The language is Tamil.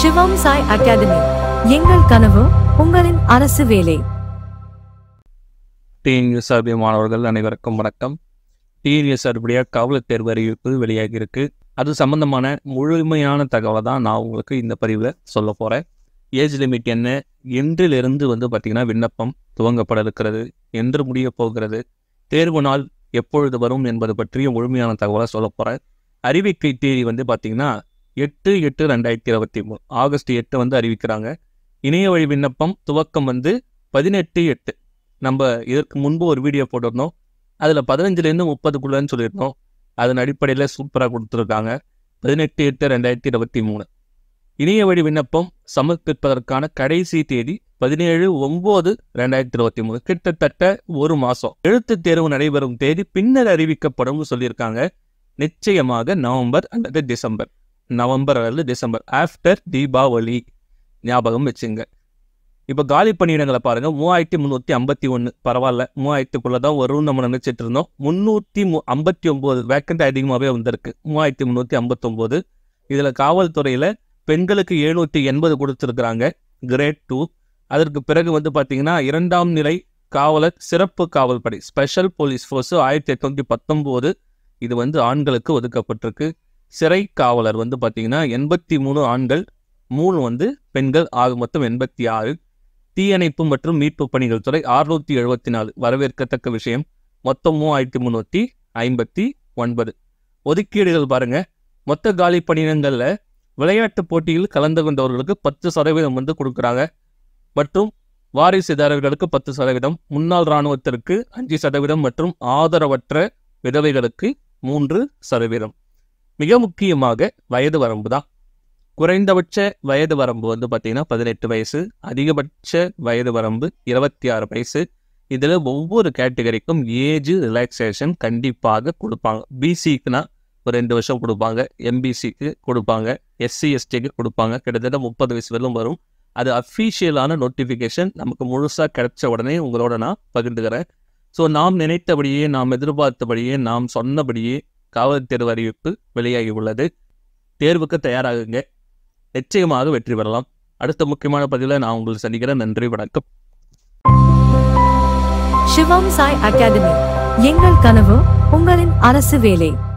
சிவம் சாய் அகாடமி எங்கள் கனவு உங்களின் அரசு வேலை டிஎன்யூஎஸ்ஆர்பி மாணவர்கள் அனைவருக்கும் வணக்கம் டிஎன்யூஎஸ்ஆர்பிய காவலர் தேர்வு அறிவிப்பு வெளியாகி இருக்கு அது சம்பந்தமான முழுமையான தகவலை தான் நான் உங்களுக்கு இந்த பதிவில் சொல்ல போகிறேன் ஏஜ் லிமிட் என்ன என்றிலிருந்து வந்து பார்த்திங்கன்னா விண்ணப்பம் துவங்கப்பட இருக்கிறது என்று முடிய போகிறது தேர்வு நாள் எப்பொழுது வரும் என்பது பற்றிய முழுமையான தகவலை சொல்ல போகிறேன் அறிவிக்கை தேதி வந்து பார்த்திங்கன்னா எட்டு எட்டு ரெண்டாயிரத்தி இருபத்தி மூணு ஆகஸ்ட் எட்டு வந்து அறிவிக்கிறாங்க இணைய வழி விண்ணப்பம் துவக்கம் வந்து பதினெட்டு எட்டு நம்ம இதற்கு முன்பு ஒரு வீடியோ போட்டிருந்தோம் அதில் பதினஞ்சுலேருந்து முப்பதுக்குள்ளன்னு சொல்லியிருந்தோம் அதன் அடிப்படையில் சூப்பராக கொடுத்துருக்காங்க பதினெட்டு எட்டு ரெண்டாயிரத்தி இருபத்தி மூணு இணைய வழி விண்ணப்பம் சமர்ப்பிப்பதற்கான கடைசி தேதி பதினேழு ஒம்பது ரெண்டாயிரத்தி இருபத்தி மூணு கிட்டத்தட்ட ஒரு மாதம் எழுத்துத் தேர்வு நடைபெறும் தேதி பின்னர் அறிவிக்கப்படும் சொல்லியிருக்காங்க நிச்சயமாக நவம்பர் அல்லது டிசம்பர் நவம்பர் அல்லது டிசம்பர் ஆஃப்டர் தீபாவளி ஞாபகம் வச்சுங்க இப்போ காலி பணியிடங்களை பாருங்க மூவாயிரத்தி முந்நூற்றி ஐம்பத்தி ஒன்று பரவாயில்ல மூவாயிரத்துக்குள்ளே தான் வரும்னு நம்ம நினச்சிட்டு இருந்தோம் முந்நூற்றி மு ஐம்பத்தி ஒம்பது வேக்கண்ட் அதிகமாகவே வந்திருக்கு மூவாயிரத்தி முந்நூற்றி ஐம்பத்தொம்போது இதில் காவல்துறையில் பெண்களுக்கு எழுநூற்றி எண்பது கொடுத்துருக்குறாங்க கிரேட் டூ அதற்கு பிறகு வந்து பார்த்தீங்கன்னா இரண்டாம் நிலை காவலர் சிறப்பு காவல் படை ஸ்பெஷல் போலீஸ் ஃபோர்ஸு ஆயிரத்தி எட்நூற்றி பத்தொம்போது இது வந்து ஆண்களுக்கு ஒதுக்கப்பட்டிருக்கு சிறை காவலர் வந்து பார்த்தீங்கன்னா எண்பத்தி மூணு ஆண்கள் மூணு வந்து பெண்கள் ஆக மொத்தம் எண்பத்தி ஆறு தீயணைப்பு மற்றும் மீட்பு பணிகள் துறை அறுநூத்தி எழுபத்தி நாலு வரவேற்கத்தக்க விஷயம் மொத்தம் மூவாயிரத்தி முந்நூற்றி ஐம்பத்தி ஒன்பது ஒதுக்கீடுகள் பாருங்க மொத்த காலி பணியிடங்களில் விளையாட்டு போட்டியில் கலந்து கொண்டவர்களுக்கு பத்து சதவீதம் வந்து கொடுக்குறாங்க மற்றும் வாரிசுதாரர்களுக்கு பத்து சதவீதம் முன்னாள் இராணுவத்திற்கு அஞ்சு சதவீதம் மற்றும் ஆதரவற்ற விதவைகளுக்கு மூன்று சதவீதம் மிக முக்கியமாக வயது வரம்பு தான் குறைந்தபட்ச வயது வரம்பு வந்து பார்த்தீங்கன்னா பதினெட்டு வயசு அதிகபட்ச வயது வரம்பு இருபத்தி ஆறு வயசு இதில் ஒவ்வொரு கேட்டகரிக்கும் ஏஜ் ரிலாக்ஸேஷன் கண்டிப்பாக கொடுப்பாங்க பிசிக்குனா ஒரு ரெண்டு வருஷம் கொடுப்பாங்க எம்பிசிக்கு கொடுப்பாங்க எஸ்சி எஸ்டிக்கு கொடுப்பாங்க கிட்டத்தட்ட முப்பது வயசு வரலும் வரும் அது அஃபீஷியலான நோட்டிஃபிகேஷன் நமக்கு முழுசாக கிடைச்ச உடனே உங்களோட நான் பகிர்ந்துக்கிறேன் ஸோ நாம் நினைத்தபடியே நாம் எதிர்பார்த்தபடியே நாம் சொன்னபடியே காவல் தேர்வு அறிவிப்பு வெளியாகி உள்ளது தேர்வுக்கு தயாராகுங்க நிச்சயமாக வெற்றி பெறலாம் அடுத்த முக்கியமான பதிவில் நான் உங்களை சந்திக்கிறேன் நன்றி வணக்கம் சிவம் சாய் அகாடமி எங்கள் கனவு உங்களின் அரசு வேலை